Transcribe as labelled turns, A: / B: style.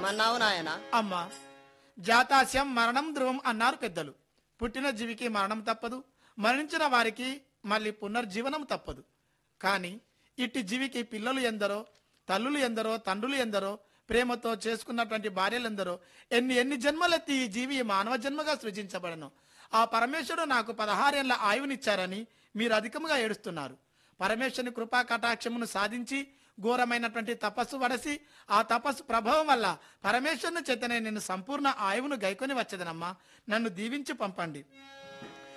A: ఏమన్నావు నాయనా
B: అమ్మా జాతాస్యం మరణం ధ్రువం అన్నారు పెద్దలు పుట్టిన జీవికి మరణం తప్పదు మరణించిన వారికి మళ్ళీ పునర్జీవనం తప్పదు కానీ ఇట్టి జీవికి పిల్లలు ఎందరో తల్లులు ఎందరో తండ్రులు ఎందరో ప్రేమతో చేసుకున్నటువంటి భార్యలెందరో ఎన్ని ఎన్ని జన్మలెత్తి ఈ జీవి మానవ జన్మగా సృజించబడను ఆ పరమేశ్వరుడు నాకు పదహారేళ్ల ఆయువునిచ్చారని మీరు అధికముగా ఏడుస్తున్నారు పరమేశ్వరుని కృపా కటాక్షమును సాధించి ఘోరమైనటువంటి తపస్సు వడసి ఆ తపస్సు ప్రభావం వల్ల పరమేశ్వరుని చేతనే నేను సంపూర్ణ ఆయువును గైకొని వచ్చేదనమ్మా నన్ను దీవించి పంపండి